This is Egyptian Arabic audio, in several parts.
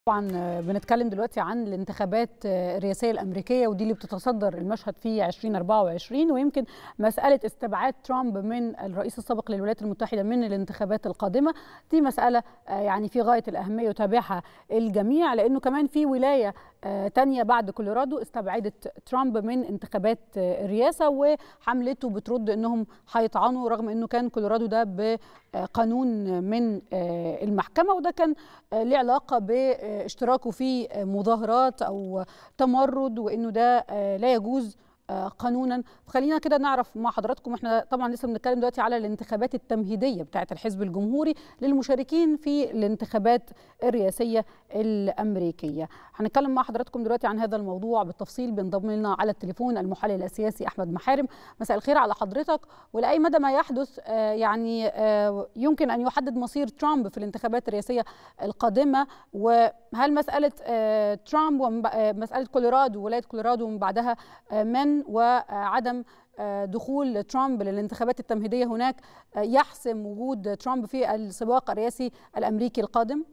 طبعا بنتكلم دلوقتي عن الانتخابات الرئاسيه الامريكيه ودي اللي بتتصدر المشهد في 2024 ويمكن مساله استبعاد ترامب من الرئيس السابق للولايات المتحده من الانتخابات القادمه دي مساله يعني في غايه الاهميه يتابعها الجميع لانه كمان في ولايه تانية بعد كولورادو استبعدت ترامب من انتخابات الرئاسة وحملته بترد انهم هيطعنوا رغم انه كان كولورادو ده بقانون من المحكمة وده كان له علاقة باشتراكه في مظاهرات او تمرد وانه ده لا يجوز قانونا خلينا كده نعرف مع حضراتكم احنا طبعا لسه بنتكلم دلوقتي على الانتخابات التمهيديه بتاعه الحزب الجمهوري للمشاركين في الانتخابات الرئاسيه الامريكيه هنتكلم مع حضراتكم دلوقتي عن هذا الموضوع بالتفصيل بينضم لنا على التليفون المحلل السياسي احمد محارم مساء الخير على حضرتك ولاي مدى ما يحدث يعني يمكن ان يحدد مصير ترامب في الانتخابات الرئاسيه القادمه وهل مساله ترامب ومساله كولورادو ولايه كولورادو ومن بعدها من وعدم دخول ترامب للانتخابات التمهيديه هناك يحسم وجود ترامب في السباق الرئاسي الامريكي القادم؟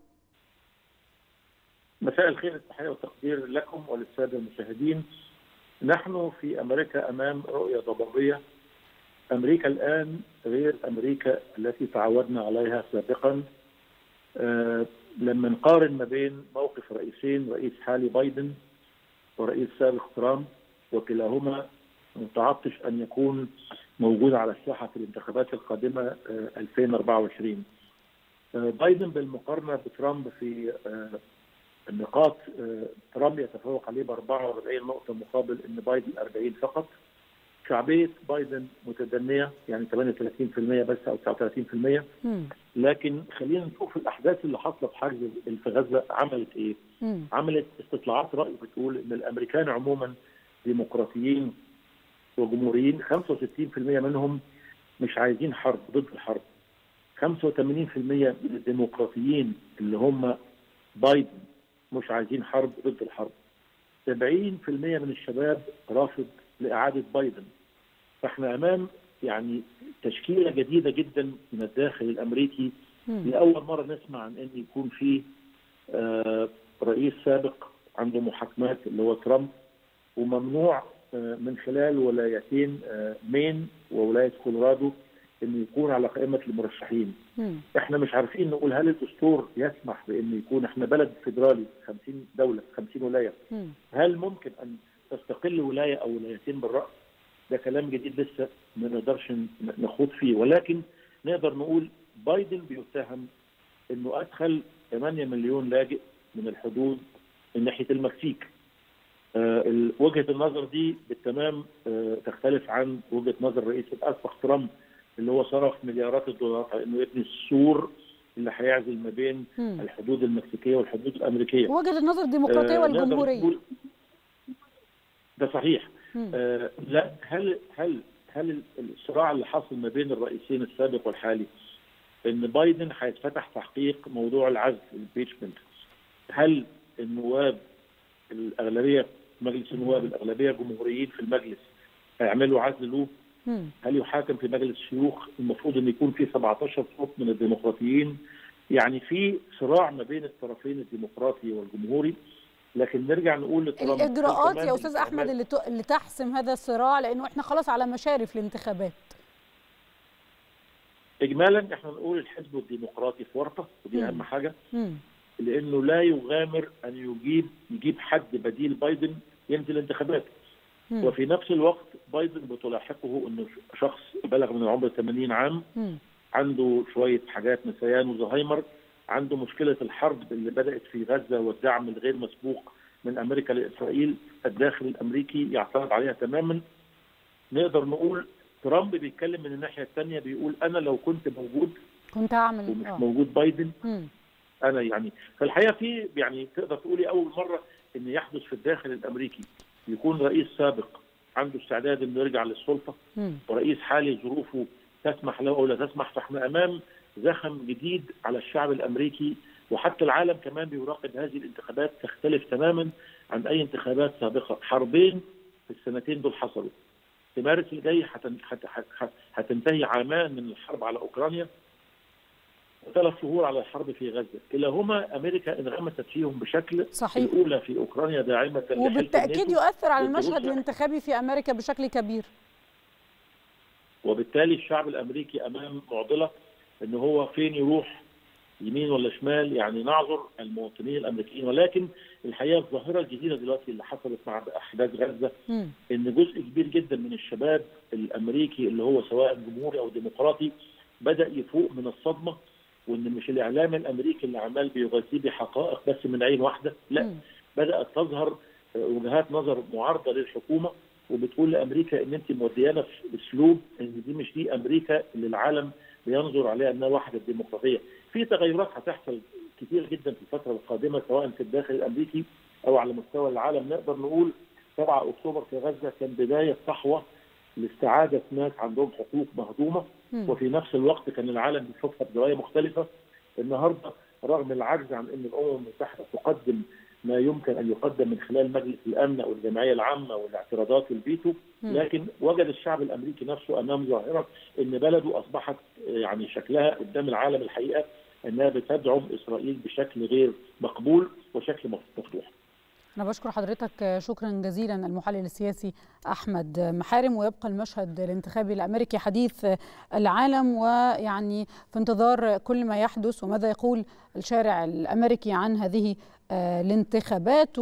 مساء الخير التحيه والتقدير لكم وللساده المشاهدين. نحن في امريكا امام رؤيه ضبابيه. امريكا الان غير امريكا التي تعودنا عليها سابقا. أه لما نقارن ما بين موقف رئيسين رئيس حالي بايدن ورئيس سابق ترامب وكلاهما متعطش ان يكون موجود على الساحه في الانتخابات القادمه 2024 بايدن بالمقارنه بترامب في النقاط ترامب يتفوق عليه ب 44 نقطه مقابل ان بايدن 40 فقط شعبيه بايدن متدنيه يعني 38% بس او 39% لكن خلينا نشوف الاحداث اللي حصلت في حرب في غزه عملت ايه؟ مم. عملت استطلاعات راي بتقول ان الامريكان عموما ديمقراطيين وجمهوريين 65% منهم مش عايزين حرب ضد الحرب 85% من الديمقراطيين اللي هم بايدن مش عايزين حرب ضد الحرب 70% من الشباب رافض لإعادة بايدن فاحنا أمام يعني تشكيلة جديدة جدا من الداخل الأمريكي لأول مرة نسمع عن أن يكون في آه رئيس سابق عنده محاكمات اللي هو ترامب وممنوع من خلال ولايتين مين وولايه كولورادو انه يكون على قائمه المرشحين. مم. احنا مش عارفين نقول هل الدستور يسمح بانه يكون احنا بلد فيدرالي 50 دوله 50 ولايه. مم. هل ممكن ان تستقل ولايه او ولايتين بالراس؟ ده كلام جديد لسه ما نقدرش نخوض فيه ولكن نقدر نقول بايدن بيتهم انه ادخل 8 مليون لاجئ من الحدود من ناحيه المكسيك. آه وجهه النظر دي بالتمام آه تختلف عن وجهه نظر الرئيس الاسبق ترامب اللي هو صرف مليارات الدولارات على انه يبني السور اللي هيعزل ما بين م. الحدود المكسيكيه والحدود الامريكيه. وجهه النظر الديمقراطيه آه والجمهوريه. ده صحيح. آه لا هل هل هل الصراع اللي حاصل ما بين الرئيسين السابق والحالي ان بايدن هيتفتح تحقيق موضوع العزل الامبيتشمنت هل النواب الاغلبيه مجلس النواب الاغلبيه جمهوريين في المجلس هيعملوا عزل له هل يحاكم في مجلس الشيوخ المفروض ان يكون في 17 صوت من الديمقراطيين يعني في صراع ما بين الطرفين الديمقراطي والجمهوري لكن نرجع نقول لترامب الاجراءات يا استاذ احمد اللي اللي تحسم هذا الصراع لانه احنا خلاص على مشارف الانتخابات اجمالا احنا نقول الحزب الديمقراطي في ورطه ودي اهم حاجه مم. لانه لا يغامر ان يجيب يجيب حد بديل بايدن ينزل الانتخابات مم. وفي نفس الوقت بايدن بتلاحقه انه شخص بلغ من العمر 80 عام مم. عنده شويه حاجات نسيان وزهايمر عنده مشكله الحرب اللي بدات في غزه والدعم الغير مسبوق من امريكا لاسرائيل الداخل الامريكي يعترض عليها تماما نقدر نقول ترامب بيتكلم من الناحيه الثانيه بيقول انا لو كنت موجود كنت اعمل ومش أوه. موجود بايدن مم. انا يعني فالحقيقه في يعني تقدر تقولي اول مره ان يحدث في الداخل الامريكي يكون رئيس سابق عنده استعداد انه يرجع للسلطه م. ورئيس حالي ظروفه تسمح له او لا تسمح فاحنا امام زخم جديد على الشعب الامريكي وحتى العالم كمان بيراقب هذه الانتخابات تختلف تماما عن اي انتخابات سابقه حربين في السنتين دول حصلوا في مارس الجاي هتنتهي عامان من الحرب على اوكرانيا ثلاث شهور على الحرب في غزه، كلاهما امريكا انغمست فيهم بشكل صحيح الاولى في اوكرانيا داعمه لحلف وبالتاكيد الناتو يؤثر على ضد المشهد روسيا. الانتخابي في امريكا بشكل كبير وبالتالي الشعب الامريكي امام معضله ان هو فين يروح يمين ولا شمال يعني نعذر المواطنين الامريكيين ولكن الحقيقه الظاهره الجديده دلوقتي اللي حصلت مع احداث غزه مم. ان جزء كبير جدا من الشباب الامريكي اللي هو سواء جمهوري او ديمقراطي بدا يفوق من الصدمه وان مش الاعلام الامريكي اللي عمال بيغذيه بحقائق بس من عين واحده لا مم. بدات تظهر وجهات نظر معارضه للحكومه وبتقول لامريكا ان انت موديانا في اسلوب ان دي مش دي امريكا اللي العالم بينظر عليها انها وحده ديمقراطيه. في تغيرات هتحصل كتير جدا في الفتره القادمه سواء في الداخل الامريكي او على مستوى العالم نقدر نقول 7 اكتوبر في غزه كان بدايه صحوه لاستعاده ناس عندهم حقوق مهضومه مم. وفي نفس الوقت كان العالم بيشوفها بزوايا مختلفه النهارده رغم العجز عن ان الامم المتحده تقدم ما يمكن ان يقدم من خلال مجلس الامن او الجمعيه العامه والاعتراضات والفيتو مم. لكن وجد الشعب الامريكي نفسه امام ظاهره ان بلده اصبحت يعني شكلها قدام العالم الحقيقه انها بتدعم اسرائيل بشكل غير مقبول وشكل مفتوح. أنا بشكر حضرتك شكرا جزيلا المحلل السياسي أحمد محارم ويبقى المشهد الانتخابي الأمريكي حديث العالم ويعني في انتظار كل ما يحدث وماذا يقول الشارع الأمريكي عن هذه الانتخابات